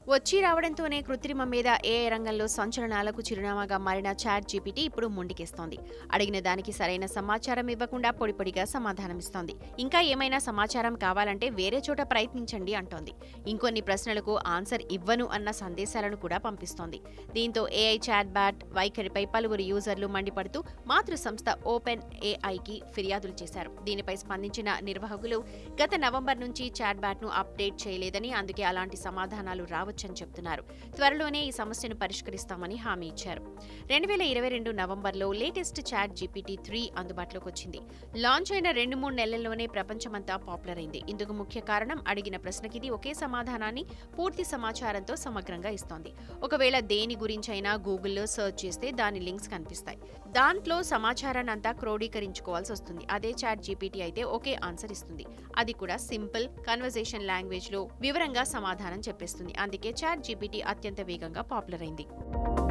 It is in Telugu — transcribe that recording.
వచ్చి రావడంతోనే కృత్రిమం మీద ఏఐ రంగంలో సంచలనాలకు చిరునామాగా మారిన చాట్ జీపీటీ ఇప్పుడు ముండికేస్తోంది అడిగిన దానికి సరైన సమాచారం ఇవ్వకుండా పొడి పొడిగా సమాధానమిస్తోంది ఇంకా ఏమైనా సమాచారం కావాలంటే వేరే చోట ప్రయత్నించండి అంటోంది ఇంకొన్ని ప్రశ్నలకు ఆన్సర్ ఇవ్వను అన్న సందేశాలను కూడా పంపిస్తోంది దీంతో ఏఐ చాట్ బ్యాట్ వైఖరిపై పలువురు యూజర్లు మండిపడుతూ మాతృ సంస్థ ఓపెన్ ఏఐకి ఫిర్యాదులు చేశారు దీనిపై స్పందించిన నిర్వాహకులు గత నవంబర్ నుంచి చాట్ బ్యాట్ ను అప్డేట్ చేయలేదని అందుకే అలాంటి సమాధానాలు రావచ్చని చెప్తున్నారు త్వరలోనే ఈ సమస్యను పరిష్కరిస్తామని హామీ ఇచ్చారు రెండు వేల ఇరవై రెండు నవంబర్లో లేటెస్ట్ చాట్ జీపీటీ త్రీ అందుబాటులోకి వచ్చింది లాంచ్ అయిన రెండు మూడు నెలల్లోనే ప్రపంచమంతా పాపులర్ అయింది ఇందుకు ముఖ్య కారణం అడిగిన ప్రశ్నకి ఇది ఒకే సమాధానాన్ని పూర్తి సమాచారంతో సమగ్రంగా ఇస్తోంది ఒకవేళ దేని గురించైనా గూగుల్లో సెర్చ్ చేస్తే దాని లింక్స్ కనిపిస్తాయి దాంట్లో సమాచారాన్ని అంతా క్రోడీకరించుకోవాల్సి వస్తుంది అదే చాట్ జీపీటీ అయితే ఒకే ఆన్సర్ ఇస్తుంది అది కూడా సింపుల్ కన్వర్జేషన్ లాంగ్వేజ్ లో వివరంగా సమాధానం చెప్పేస్తుంది అందుకే చాట్ జీపీటీ అత్యంత వేగంగా పాపులర్ అయింది